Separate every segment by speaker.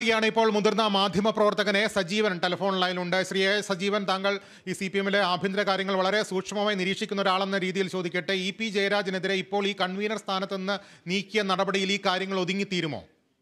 Speaker 1: ചേരുകയാണ് ഇപ്പോൾ മുതിർന്ന മാധ്യമ പ്രവർത്തകനെ സജീവൻ ടെലിഫോൺ ലൈനിലുണ്ട് ശ്രീ എ സജീവൻ താങ്കൾ ഈ സി പി എമ്മിലെ ആഭ്യന്തര കാര്യങ്ങൾ വളരെ സൂക്ഷ്മമായി നിരീക്ഷിക്കുന്ന ഒരാളെന്ന രീതിയിൽ ചോദിക്കട്ടെ ഇ പി ജയരാജനെതിരെ ഇപ്പോൾ ഈ കൺവീനർ സ്ഥാനത്ത് നിന്ന് നീക്കിയ നടപടിയിൽ ഈ കാര്യങ്ങൾ ഒതുങ്ങിത്തീരുമോ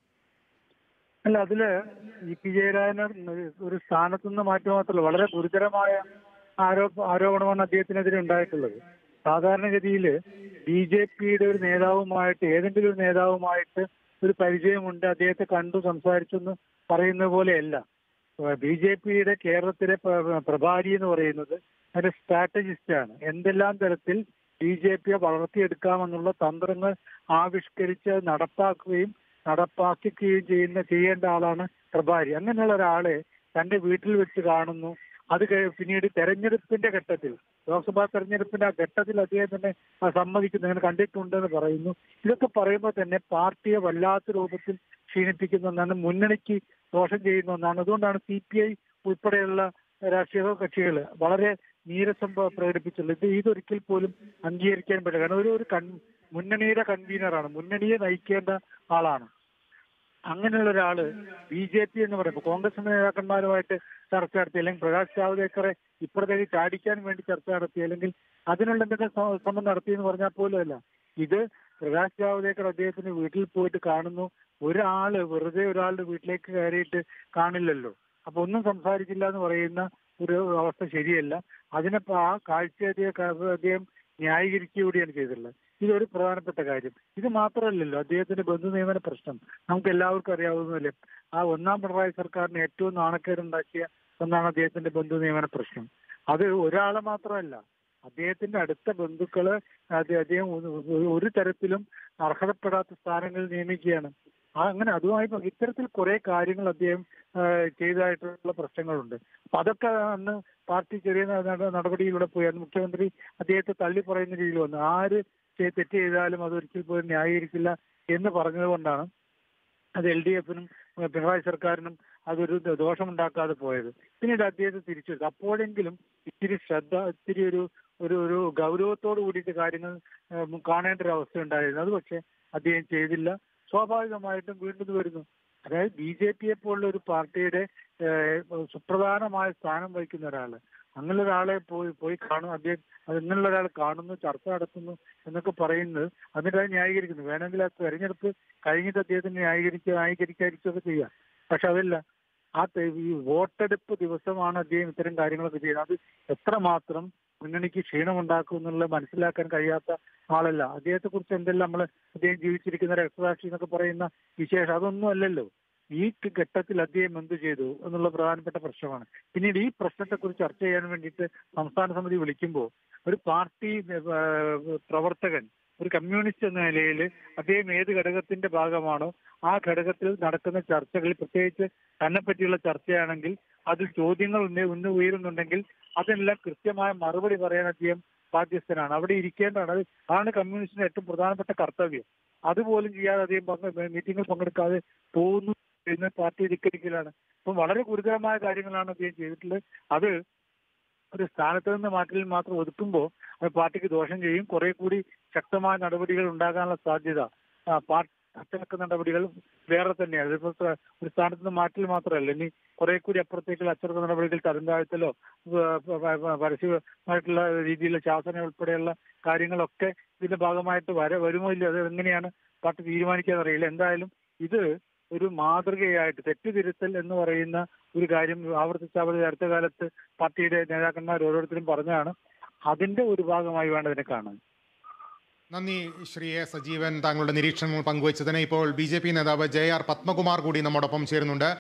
Speaker 2: അല്ല അതില് ഇ പി ജയരാജന് ഒരു സ്ഥാനത്തു നിന്ന് മാറ്റി മാത്രമല്ല വളരെ ഗുരുതരമായ ആരോപ ആരോപണമാണ് അദ്ദേഹത്തിനെതിരെ ഉണ്ടായിട്ടുള്ളത് സാധാരണഗതിയിൽ ബി ജെ പിയുടെ ഒരു നേതാവുമായിട്ട് ഏതെങ്കിലും ഒരു നേതാവുമായിട്ട് ഒരു പരിചയമുണ്ട് അദ്ദേഹത്തെ കണ്ടു സംസാരിച്ചെന്ന് പറയുന്ന പോലെയല്ല ബി ജെ പിയുടെ കേരളത്തിലെ പ്ര- പ്രഭാരി എന്ന് പറയുന്നത് ഒരു സ്ട്രാറ്റജിസ്റ്റ് ആണ് എന്തെല്ലാം തരത്തിൽ ബി ജെ പിയെ വളർത്തിയെടുക്കാമെന്നുള്ള തന്ത്രങ്ങൾ ആവിഷ്കരിച്ച് നടപ്പാക്കുകയും നടപ്പാക്കുകയും ചെയ്യുന്ന ചെയ്യേണ്ട ആളാണ് പ്രഭാരി അങ്ങനെയുള്ള ഒരാളെ തന്റെ വീട്ടിൽ വെച്ച് കാണുന്നു അത് കഴി- പിന്നീട് തെരഞ്ഞെടുപ്പിന്റെ ഘട്ടത്തിൽ ലോക്സഭാ തെരഞ്ഞെടുപ്പിന്റെ ആ ഘട്ടത്തിൽ അദ്ദേഹം തന്നെ ആ സമ്മതിക്കുന്നു അങ്ങനെ കണ്ടിട്ടുണ്ടെന്ന് പറയുന്നു ഇതൊക്കെ പറയുമ്പോൾ തന്നെ പാർട്ടിയെ വല്ലാത്ത രൂപത്തിൽ ക്ഷീണിപ്പിക്കുന്ന ഒന്നാണ് മുന്നണിക്ക് ദോഷം ചെയ്യുന്ന ഒന്നാണ് അതുകൊണ്ടാണ് സി പി ഐ ഉൾപ്പെടെയുള്ള രാഷ്ട്രീയ കക്ഷികൾ വളരെ നീരസം പ്ര- പ്രകടിപ്പിച്ചുള്ളത് ഇത് ഇതൊരിക്കൽ പോലും അംഗീകരിക്കാൻ പറ്റില്ല കാരണം ഒരു ഒരു കൺ മുന്നണിയുടെ കൺവീനറാണ് മുന്നണിയെ നയിക്കേണ്ട ആളാണ് അങ്ങനെയുള്ള ഒരാള് ബി ജെ പി എന്ന് പറയുമ്പോൾ കോൺഗ്രസ് നേതാക്കന്മാരുമായിട്ട് ചർച്ച നടത്തി അല്ലെങ്കിൽ പ്രകാശ് ജാവ്ദേക്കറെ ഇപ്പുറത്തേക്ക് ചാടിക്കാൻ വേണ്ടി ചർച്ച നടത്തി അല്ലെങ്കിൽ അതിനുള്ള എന്തെങ്കിലും ശ്രമ- ശ്രമം നടത്തി എന്ന് പറഞ്ഞാൽ പോലും അല്ല ഇത് പ്രകാശ് ജാവ്ദേക്കർ അദ്ദേഹത്തിന്റെ വീട്ടിൽ പോയിട്ട് കാണുന്നു ഒരാള് വെറുതെ ഒരാളുടെ വീട്ടിലേക്ക് കയറിയിട്ട് കാണില്ലല്ലോ അപ്പൊ ഒന്നും സംസാരിച്ചില്ല എന്ന് പറയുന്ന ഒരു അവസ്ഥ ശരിയല്ല അതിനപ്പോ ആ കാഴ്ച അദ്ദേഹം അദ്ദേഹം ന്യായീകരിക്കുക കൂടിയാണ് ചെയ്തിട്ടുള്ളത് ഇതൊരു പ്രധാനപ്പെട്ട കാര്യം ഇത് മാത്രമല്ലല്ലോ അദ്ദേഹത്തിന്റെ ബന്ധു നിയമന പ്രശ്നം നമുക്ക് എല്ലാവർക്കും അറിയാവുന്നതല്ലേ ആ ഒന്നാം പിണറായി സർക്കാരിന് ഏറ്റവും നാണക്കേടുണ്ടാക്കിയ ഒന്നാണ് അദ്ദേഹത്തിന്റെ ബന്ധു നിയമന പ്രശ്നം അത് ഒരാളെ മാത്രമല്ല അദ്ദേഹത്തിന്റെ അടുത്ത ബന്ധുക്കള് അത് അദ്ദേഹം ഒരു- ഒരു- ഒരു തരത്തിലും അർഹതപ്പെടാത്ത സ്ഥാനങ്ങളിൽ നിയമിക്കുകയാണ് ആ അങ്ങനെ അതുമായി ബ- ഇത്തരത്തിൽ കുറെ കാര്യങ്ങൾ അദ്ദേഹം ആ, ചെയ്തതായിട്ടുള്ള പ്രശ്നങ്ങളുണ്ട് അപ്പൊ അതൊക്കെ അന്ന് പാർട്ടി ചെറിയ ന- നട- നടപടിയിലൂടെ പോയി അന്ന് മുഖ്യമന്ത്രി അദ്ദേഹത്തെ തള്ളി പറയുന്ന രീതിയിൽ വന്നു ആര് ചെയ്- തെറ്റ് ചെയ്താലും അത് ഒരിക്കൽ പോലും ന്യായീകരിക്കില്ല എന്ന് പറഞ്ഞതുകൊണ്ടാണ് അത് എൽ ഡി എഫിനും പിണറായി സർക്കാരിനും അതൊരു ദ- ദോഷമുണ്ടാക്കാതെ പോയത് പിന്നീട് അദ്ദേഹത്തെ തിരിച്ചെടുത്തു അപ്പോഴെങ്കിലും ഇത്തിരി ശ്രദ്ധ ഇത്തിരി ഒരു ഒരു ഒരു ഗൗരവത്തോട് കൂടിയിട്ട് കാര്യങ്ങൾ ഏഹ്, കാണേണ്ട ഒരു അവസ്ഥ ഉണ്ടായിരുന്നു അത് പക്ഷെ അദ്ദേഹം ചെയ്തില്ല സ്വാഭാവികമായിട്ടും വീണ്ടും ഇത് വരുന്നു അതായത് ബി ജെ പിയെ പോലുള്ള ഒരു പാർട്ടിയുടെ ഏഹ്, സുപ്രധാനമായ സ്ഥാനം വഹിക്കുന്ന ഒരാള് അങ്ങനെ ഒരാളെ പോയി പോയി കാണും അദ്ദേഹം അത് ഇങ്ങനെയുള്ള ഒരാൾ കാണുന്നു ചർച്ച നടത്തുന്നു എന്നൊക്കെ പറയുന്നത് എന്നിട്ട് അത് ന്യായീകരിക്കുന്നു വേണമെങ്കിൽ ആ തെരഞ്ഞെടുപ്പ് കഴിഞ്ഞിട്ട് അദ്ദേഹത്തിന് ന്യായീകരിക്കുക ന്യായീകരിക്കാതിരിക്കുകയൊക്കെ ചെയ്യാം പക്ഷെ അതല്ല ആ തെ- ഈ വോട്ടെടുപ്പ് ദിവസമാണ് അദ്ദേഹം ഇത്തരം കാര്യങ്ങളൊക്കെ ചെയ്യുന്നത് അത് എത്രമാത്രം മുന്നണിക്ക് ക്ഷീണമുണ്ടാക്കും എന്നുള്ളത് മനസ്സിലാക്കാൻ കഴിയാത്ത ആളല്ല അദ്ദേഹത്തെ കുറിച്ച് എന്തെല്ലാം നമ്മൾ അദ്ദേഹം ജീവിച്ചിരിക്കുന്ന രക്തസാക്ഷി എന്നൊക്കെ പറയുന്ന വിശേഷം അതൊന്നും അല്ലല്ലോ ഈ ഘട്ടത്തിൽ അദ്ദേഹം എന്ത് ചെയ്തു എന്നുള്ള പ്രധാനപ്പെട്ട പ്രശ്നമാണ് പിന്നീട് ഈ പ്രശ്നത്തെക്കുറിച്ച് ചർച്ച ചെയ്യാൻ വേണ്ടിയിട്ട് സംസ്ഥാന സമിതി വിളിക്കുമ്പോൾ ഒരു പാർട്ടി ഏഹ്, പ്രവർത്തകൻ ഒരു കമ്മ്യൂണിസ്റ്റ് എന്ന നിലയിൽ അദ്ദേഹം ഏത് ഘടകത്തിന്റെ ഭാഗമാണോ ആ ഘടകത്തിൽ നടക്കുന്ന ചർച്ചകളിൽ പ്രത്യേകിച്ച് തന്നെ പറ്റിയുള്ള ചർച്ചയാണെങ്കിൽ അതിൽ ചോദ്യങ്ങൾ ഉന്ന- ഉന്ന ഉയരുന്നുണ്ടെങ്കിൽ അതെല്ലാം കൃത്യമായ മറുപടി പറയാൻ അദ്ദേഹം ബാധ്യസ്ഥനാണ് അവിടെ ഇരിക്കേണ്ടതാണ് അത് അതാണ് കമ്മ്യൂണിസ്റ്റിന്റെ ഏറ്റവും പ്രധാനപ്പെട്ട കർത്തവ്യം അതുപോലും ചെയ്യാതെ അദ്ദേഹം പങ്കെ- മീറ്റിംഗിൽ പങ്കെടുക്കാതെ പോകുന്നു എന്ന് പാർട്ടി ധിക്കരിക്കലാണ് അപ്പം വളരെ ഗുരുതരമായ കാര്യങ്ങളാണ് അദ്ദേഹം ചെയ്തിട്ടുള്ളത് അത് ഒരു സ്ഥാനത്ത് നിന്ന് മാറ്റലിൽ മാത്രം ഒതുക്കുമ്പോൾ അത് പാർട്ടിക്ക് ദോഷം ചെയ്യും കുറെ കൂടി ശക്തമായ നടപടികൾ ഉണ്ടാകാനുള്ള സാധ്യത ആ, പാർട്ടി അച്ചടക്ക നടപടികൾ വേറെ തന്നെയാണ് ഇതിപ്പോ സ- ഒരു സ്ഥാനത്ത് നിന്ന് മാറ്റൽ മാത്രമല്ല ഇനി കുറെ കൂടി അപ്പുറത്തേക്കുള്ള അച്ചടക്ക നടപടികൾ തരം താഴ്ത്തലോ വ- വ- വ- പരസ്യമായിട്ടുള്ള രീതിയിലുള്ള ശാസന ഉൾപ്പെടെയുള്ള കാര്യങ്ങളൊക്കെ ഇതിന്റെ ഭാഗമായിട്ട് വര വരുമോ ഇല്ലയോ അത് എങ്ങനെയാണ് പാർട്ടി തീരുമാനിക്കാന്ന് അറിയില്ല എന്തായാലും ഇത് ഒരു മാതൃകയായിട്ട് തെറ്റുതിരുത്തൽ എന്ന് പറയുന്ന ഒരു കാര്യം ആവർത്തിച്ച് ആവർത്തിച്ച് അടുത്ത കാലത്ത് പാർട്ടിയുടെ നേതാക്കന്മാർ ഓരോരുത്തരും പറഞ്ഞാണ് അതിന്റെ ഒരു ഭാഗമായി വേണം ഇതിനെ കാണാൻ
Speaker 1: നന്ദി ശ്രീ എ സജീവൻ താങ്കളുടെ നിരീക്ഷണങ്ങൾ പങ്കുവച്ചതിന് ഇപ്പോൾ ബി ജെ പി നേതാവ് ജെ ആർ പത്മകുമാർ കൂടി നമ്മോടൊപ്പം ചേരുന്നുണ്ട്